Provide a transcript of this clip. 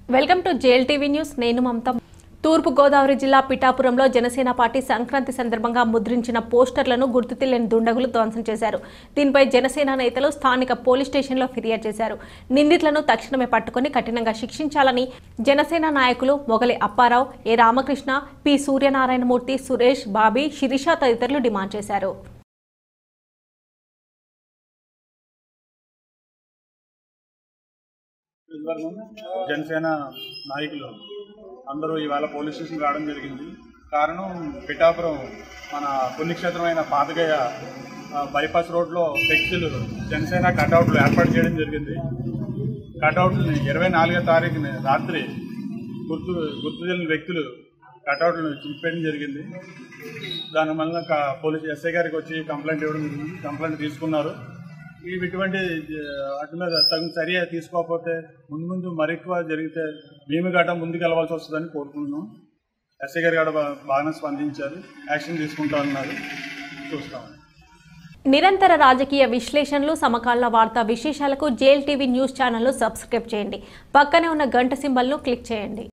welcome to JL TV news నేను మమత తూర్పు గోదావరి జిల్లా పిఠాపురంలో జనసేన పార్టీ సంక్రాంతి సందర్భంగా ముద్రించిన పోస్టర్లను గుర్తు తెలియని దుండగులు ధ్వంసం చేశారు దీనిపై జనసేన నేతలు స్థానిక పోలీస్ స్టేషన్లో ఫిర్యాదు చేశారు నిందితులను తక్షణమే పట్టుకొని కఠినంగా శిక్షించాలని జనసేన నాయకులు మొగలి అప్పారావు ఏ రామకృష్ణ పి సూర్యనారాయణమూర్తి సురేష్ బాబీ శిరీష తదితరులు డిమాండ్ చేశారు జనసేన నాయకులు అందరూ ఇవాళ పోలీస్ స్టేషన్ రావడం జరిగింది కారణం పిఠాపురం మన పుణ్యక్షేత్రమైన పాతగయ్య ఆ, బైపాస్ రోడ్లో ఫ్లెక్సీలు జనసేన కటౌట్లు ఏర్పాటు చేయడం జరిగింది కటౌట్లని ఇరవై నాలుగో తారీఖున రాత్రి గుర్తు గుర్తు తెలియని వ్యక్తులు కటౌట్లను చింపేయడం జరిగింది దానివల్ల క- పోలీస్ ఎస్ఐ గారికి వచ్చి కంప్లైంట్ ఇవ్వడం జరిగింది కంప్లైంట్ తీసుకున్నారు ఇవి ఇటువంటి ఆ, వాటి మీద తగిన చర్య తీసుకోకపోతే ముందు ముందు మరెక్కువ జరిగితే మేము గట్రా ముందుకు వెళ్ళవలసి వస్తుందని కోరుకుంటున్నాం ఎస్ఐ గారు కూడా బా- బాగానే స్పందించారు యాక్షన్ తీసుకుంటా ఉన్నారు చూస్తాం నిరంతర రాజకీయ విశ్లేషణలు సమకాలీన వార్తా విశేషాలకు జేఎల్ టీవీ న్యూస్ ఛానల్ను సబ్స్క్రైబ్ చేయండి పక్కనే ఉన్న గంట సింబల్ను క్లిక్ చేయండి